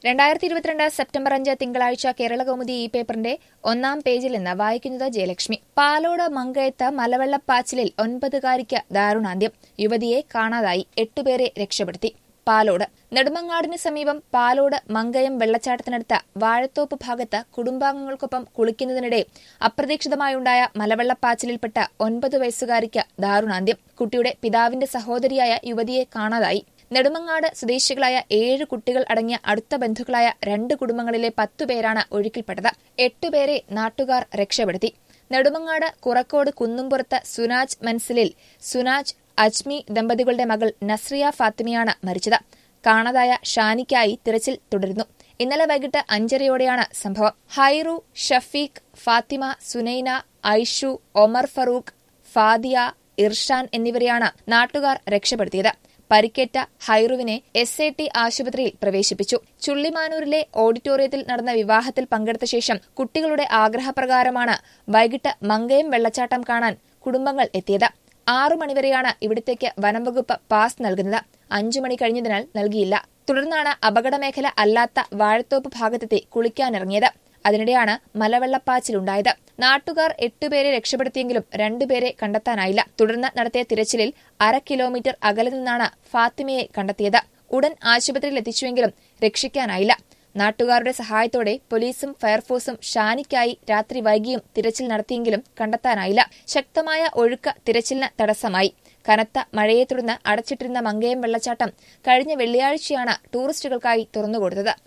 രണ്ടായിരത്തി ഇരുപത്തിരണ്ട് സെപ്റ്റംബർ അഞ്ച് തിങ്കളാഴ്ച കേരള കൗമുദി ഈ പേപ്പറിന്റെ ഒന്നാം പേജിൽ നിന്ന് വായിക്കുന്നത് ജയലക്ഷ്മി പാലോട് മങ്കയത്ത് മലവെള്ളപ്പാച്ചിലിൽ ഒൻപതുകാരിക്ക് ദാരുണാന്ത്യം യുവതിയെ കാണാതായി എട്ടുപേരെ രക്ഷപ്പെടുത്തി പാലോട് നെടുമങ്ങാടിന് സമീപം പാലോട് മങ്കയം വെള്ളച്ചാട്ടത്തിനടുത്ത വാഴത്തോപ്പ് ഭാഗത്ത് കുടുംബാംഗങ്ങൾക്കൊപ്പം കുളിക്കുന്നതിനിടെ അപ്രതീക്ഷിതമായുണ്ടായ മലവെള്ളപ്പാച്ചിലിൽപ്പെട്ട ഒൻപത് വയസ്സുകാരിക്ക് ദാരുണാന്ത്യം കുട്ടിയുടെ പിതാവിന്റെ സഹോദരിയായ യുവതിയെ കാണാതായി നെടുമങ്ങാട് സ്വദേശികളായ ഏഴ് കുട്ടികൾ അടങ്ങിയ അടുത്ത ബന്ധുക്കളായ രണ്ട് കുടുംബങ്ങളിലെ പത്തുപേരാണ് ഒഴുക്കിൽപ്പെട്ടത് എട്ടുപേരെ നാട്ടുകാർ രക്ഷപ്പെടുത്തി നെടുമങ്ങാട് കുറക്കോട് കുന്നുംപുറത്ത് സുനാജ് മൻസിലിൽ സുനാജ് അജ്മി ദമ്പതികളുടെ മകൾ നസ്രിയ ഫാത്തിമയാണ് മരിച്ചത് കാണാതായ ഷാനിക്കായി തിരച്ചിൽ തുടരുന്നു ഇന്നലെ വൈകിട്ട് അഞ്ചരയോടെയാണ് സംഭവം ഹൈറു ഷഫീഖ് ഫാത്തിമ സുനൈന ഐഷു ഒമർ ഫറൂഖ് ഫാദിയ ഇർഷാൻ എന്നിവരെയാണ് നാട്ടുകാർ രക്ഷപ്പെടുത്തിയത് പരിക്കേറ്റ ഹൈറുവിനെ എസ് എ ടി ആശുപത്രിയിൽ പ്രവേശിപ്പിച്ചു ചുള്ളിമാനൂരിലെ ഓഡിറ്റോറിയത്തിൽ നടന്ന വിവാഹത്തിൽ പങ്കെടുത്ത ശേഷം കുട്ടികളുടെ ആഗ്രഹപ്രകാരമാണ് വൈകിട്ട് മങ്കയം വെള്ളച്ചാട്ടം കാണാൻ കുടുംബങ്ങൾ എത്തിയത് ആറു മണിവരെയാണ് ഇവിടത്തേക്ക് വനംവകുപ്പ് പാസ് നൽകുന്നത് അഞ്ചു മണി കഴിഞ്ഞതിനാൽ നൽകിയില്ല തുടർന്നാണ് അപകടമേഖല അല്ലാത്ത വാഴത്തോപ്പ് ഭാഗത്തെത്തി കുളിക്കാനിറങ്ങിയത് അതിനിടെയാണ് മലവെള്ളപ്പാച്ചിലുണ്ടായത് നാട്ടുകാർ എട്ടുപേരെ രക്ഷപ്പെടുത്തിയെങ്കിലും രണ്ടുപേരെ കണ്ടെത്താനായില്ല തുടർന്ന് നടത്തിയ തിരച്ചിലിൽ അര കിലോമീറ്റർ അകലെ നിന്നാണ് ഫാത്തിമയെ കണ്ടെത്തിയത് ഉടൻ ആശുപത്രിയിൽ എത്തിച്ചുവെങ്കിലും രക്ഷിക്കാനായില്ല നാട്ടുകാരുടെ സഹായത്തോടെ പോലീസും ഫയർഫോഴ്സും ഷാനിക്കായി രാത്രി വൈകിയും തിരച്ചിൽ നടത്തിയെങ്കിലും കണ്ടെത്താനായില്ല ശക്തമായ ഒഴുക്ക് തിരച്ചിലിന് തടസ്സമായി കനത്ത മഴയെ തുടർന്ന് അടച്ചിട്ടിരുന്ന മങ്കയം വെള്ളച്ചാട്ടം കഴിഞ്ഞ വെള്ളിയാഴ്ചയാണ് ടൂറിസ്റ്റുകൾക്കായി തുറന്നുകൊടുത്തത്